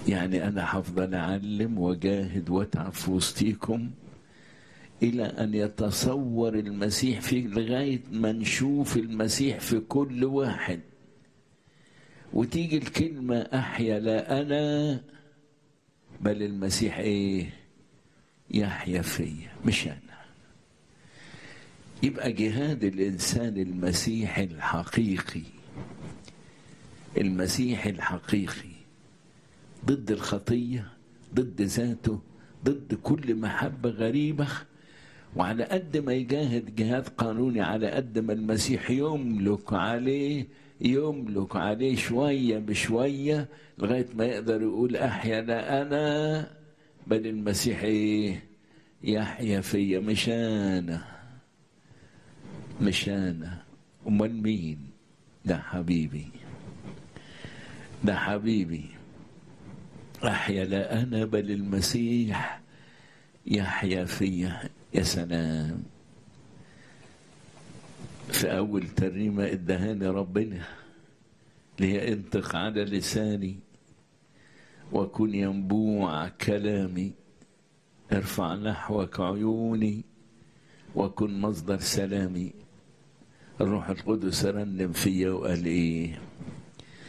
يعني أنا هفضل أعلم وجاهد وأتعب في وسطيكم إلى أن يتصور المسيح في لغاية ما نشوف المسيح في كل واحد وتيجي الكلمة أحيا لا أنا بل المسيح إيه يحيا فيا مش أنا يبقى جهاد الإنسان المسيحي الحقيقي المسيحي الحقيقي ضد الخطية ضد ذاته ضد كل محبة غريبة وعلى قد ما يجاهد جهاد قانوني على قد ما المسيح يملك عليه يملك عليه شوية بشوية لغاية ما يقدر يقول أحيا لا أنا بل المسيح إيه يحيا فيا مش أنا مش أنا أمال مين ده حبيبي ده حبيبي أحيا لا أنا بل المسيح يحيا فيا يا سلام في أول ترنيمة ادهاني ربنا لهي انطق على لساني وكن ينبوع كلامي ارفع نحوك عيوني وكن مصدر سلامي الروح القدس رنم فيا وقال ايه